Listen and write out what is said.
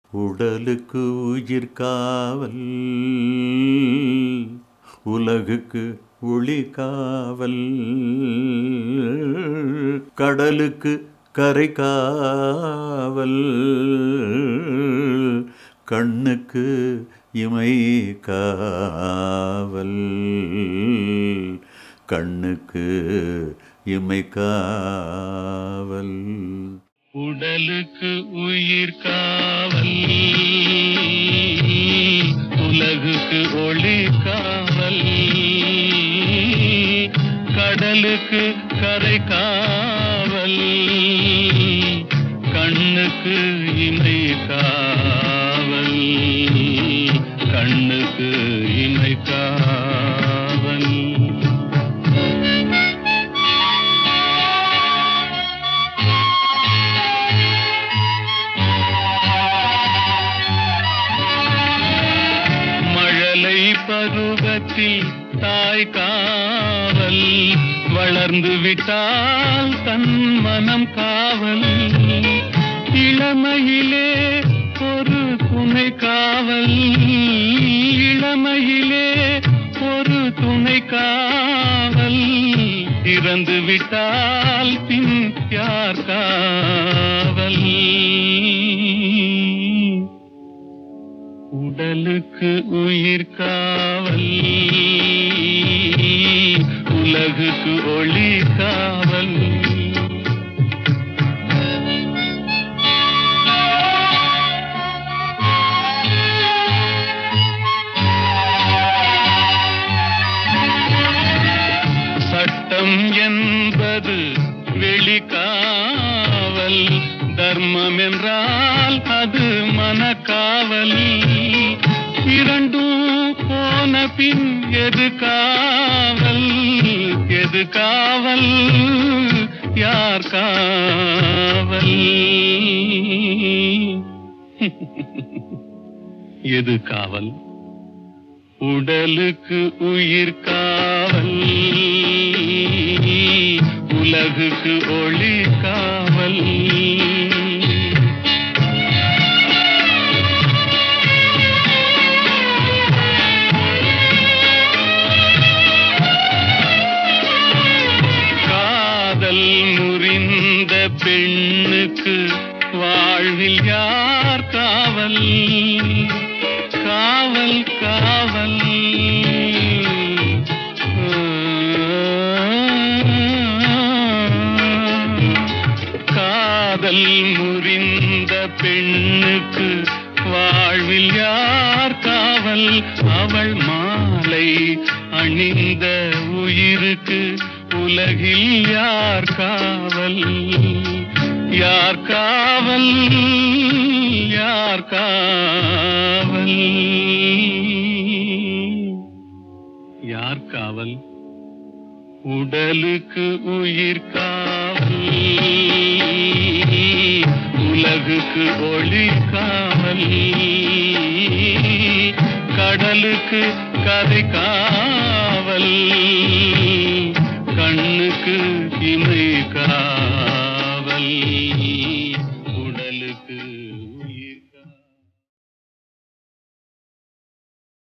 உடலுக்கு உயிர் காவல் உலகுக்கு ஒளி காவல் கடலுக்கு கரை காவல் கண்ணுக்கு இமை காவல் கண்ணுக்கு இமை காவல் உடலுக்கு உயிர் காவல் உலகுக்கு ஒளி காவல் கடலுக்கு கரை காவல் கண்ணுக்கு இமை காவல் கண்ணுக்கு இமை காவல் மழலை பருவத்தில் தாய் காவல் வளர்ந்து விட்டால் தன் மனம் காவல் இளமையிலே ஒரு துணை காவல் இளமையிலே ஒரு துணை காவல் இறந்து விட்டால் பின் யார் காவல் உடலுக்கு உயிர் காவல் உலகுக்கு ஒளி காவல் சட்டம் என்பது வெளிக்காவல் தர்மம் என்றால் அது மனக்காவல் இரண்டும் போன பின் எது காவல் எது காவல் யார் காவல் எது காவல் உடலுக்கு உயிர் காவல் உலகுக்கு ஒளி காவல் காதல் முறிந்த பெண்ணுக்கு வாழ்வில் யார் காவல் காவல் காவல் காதல் முறிந்த பெண்ணுக்கு வாழ்வில் யார் காவல் அவள் மாலை அணிந்த உயிருக்கு உலகில் யார் காவல் யார் காவல் யார் காவல் யார் காவல் உடலுக்கு உயிர் காவல் உலகுக்கு ஒளி காவல் கடலுக்கு கரை காவல்